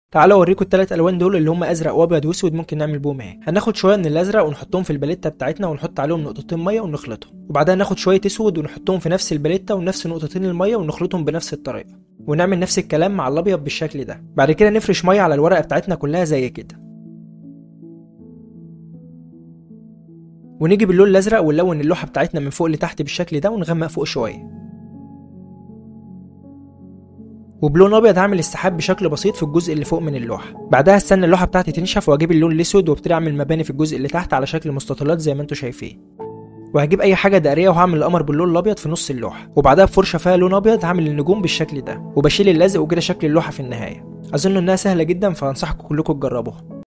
تعالوا اوريكم التلات الوان دول اللي هم ازرق وابيض واسود ممكن نعمل بيهم ايه هناخد شويه من الازرق ونحطهم في الباليته بتاعتنا ونحط عليهم نقطتين ميه ونخلطهم وبعدها ناخد شويه اسود ونحطهم في نفس الباليته ونفس نقطتين الميه ونخلطهم بنفس الطريقه ونعمل نفس الكلام مع الابيض بالشكل ده بعد كده نفرش ميه على الورقه بتاعتنا كلها زي كده ونيجي باللون الازرق ونلون اللوحه بتاعتنا من فوق لتحت بالشكل ده ونغمق فوق شويه وبلون ابيض هعمل السحاب بشكل بسيط في الجزء اللي فوق من اللوحه بعدها استنى اللوحه بتاعتي تنشف واجيب اللون الاسود وابتدي اعمل مباني في الجزء اللي تحت على شكل مستطيلات زي ما انتم شايفين وهجيب اي حاجه دائريه وهعمل القمر باللون الابيض في نص اللوحه وبعدها بفرشه فيها لون ابيض هعمل النجوم بالشكل ده وبشيل اللزق وكده شكل اللوحه في النهايه اظن انها سهله جدا فانصحكم كلكم تجربوها